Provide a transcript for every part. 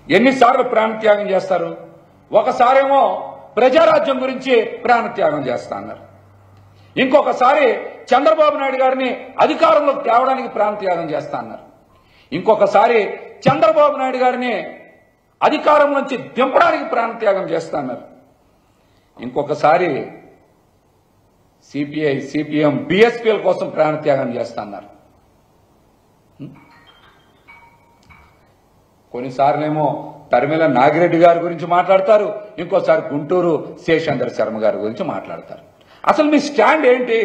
ఎన్నిసార్లు ప్రాణత్యాగం చేస్తారు ఒకసారేమో ప్రజారాజ్యం గురించి ప్రాణత్యాగం చేస్తా అన్నారు ఇంకొకసారి చంద్రబాబు నాయుడు గారిని అధికారంలోకి తేవడానికి ప్రాణత్యాగం చేస్తా అన్నారు ఇంకొకసారి చంద్రబాబు నాయుడు గారిని అధికారం నుంచి దింపడానికి ప్రాణత్యాగం చేస్తా అన్నారు ఇంకొకసారి సిపిఐ సిపిఎం బిఎస్పీల కోసం ప్రాణత్యాగం చేస్తా అన్నారు కొన్నిసార్లేమో తరిమిల నాగిరెడ్డి గారి గురించి మాట్లాడతారు ఇంకోసారి గుంటూరు శేషేంద్ర శర్మ గారి గురించి మాట్లాడతారు అసలు మీ స్టాండ్ ఏంటి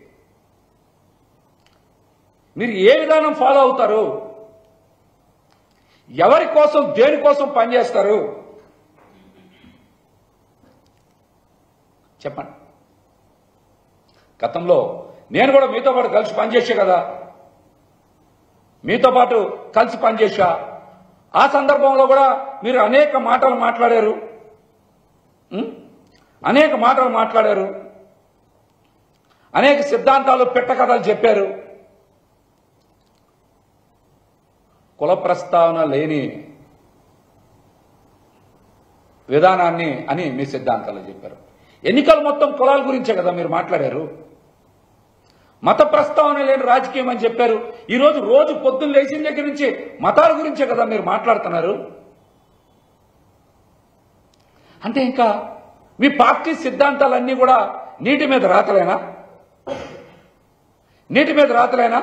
మీరు ఏ విధానం ఫాలో అవుతారు ఎవరి కోసం దేనికోసం పనిచేస్తారు చెప్పండి గతంలో నేను కూడా మీతో పాటు కలిసి పనిచేసా కదా మీతో పాటు కలిసి పనిచేశా ఆ సందర్భంలో కూడా మీరు అనేక మాటలు మాట్లాడారు ఉం? అనేక మాటలు మాట్లాడారు అనేక సిద్ధాంతాలు పెట్టకథలు చెప్పారు కుల ప్రస్తావన లేని విధానాన్ని అని మీ సిద్ధాంతాలు చెప్పారు ఎన్నికలు మొత్తం కులాల గురించే కదా మీరు మాట్లాడారు మత ప్రస్తావన లేని రాజకీయం అని చెప్పారు ఈ రోజు రోజు పొద్దున్న లేచిన దగ్గర నుంచి మతాల గురించే కదా మీరు మాట్లాడుతున్నారు అంటే ఇంకా మీ పార్టీ సిద్ధాంతాలన్నీ కూడా నీటి మీద రాతలేనా నీటి మీద రాతలేనా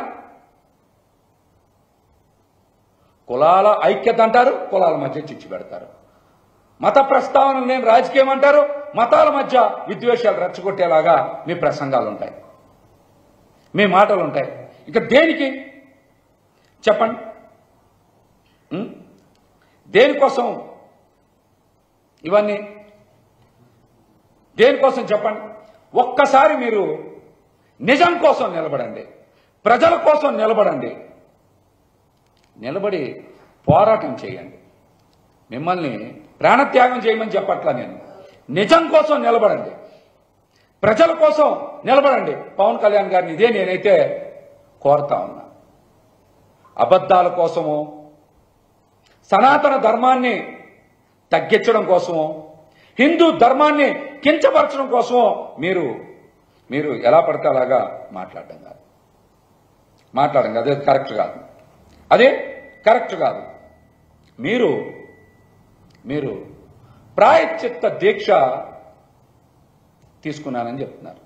కులాల ఐక్యత అంటారు కులాల మధ్య చిచ్చు పెడతారు మత ప్రస్తావన లేని రాజకీయం అంటారు మతాల మధ్య విద్వేషాలు రెచ్చగొట్టేలాగా మీ ప్రసంగాలు ఉంటాయి మీ మాటలు ఉంటాయి ఇక దేనికి చెప్పండి ఉం? దేనికోసం ఇవన్నీ దేనికోసం చెప్పండి ఒక్కసారి మీరు నిజం కోసం నిలబడండి ప్రజల కోసం నిలబడండి నిలబడి పోరాటం చేయండి మిమ్మల్ని ప్రాణత్యాగం చేయమని చెప్పట్లా నేను నిజం కోసం నిలబడండి ప్రజల కోసం నిలబడండి పవన్ కళ్యాణ్ గారిని ఇదే నేనైతే కోరుతా ఉన్నా అబద్ధాల కోసమో సనాతన ధర్మాన్ని తగ్గించడం కోసమో హిందూ ధర్మాన్ని కించపరచడం కోసమో మీరు మీరు ఎలా పడితే అలాగా మాట్లాడడం కాదు మాట్లాడడం కాదు అది కరెక్ట్ కాదు అదే కరెక్ట్ కాదు మీరు మీరు ప్రాయశ్చిత్త దీక్ష తీసుకున్నానని చెప్తున్నారు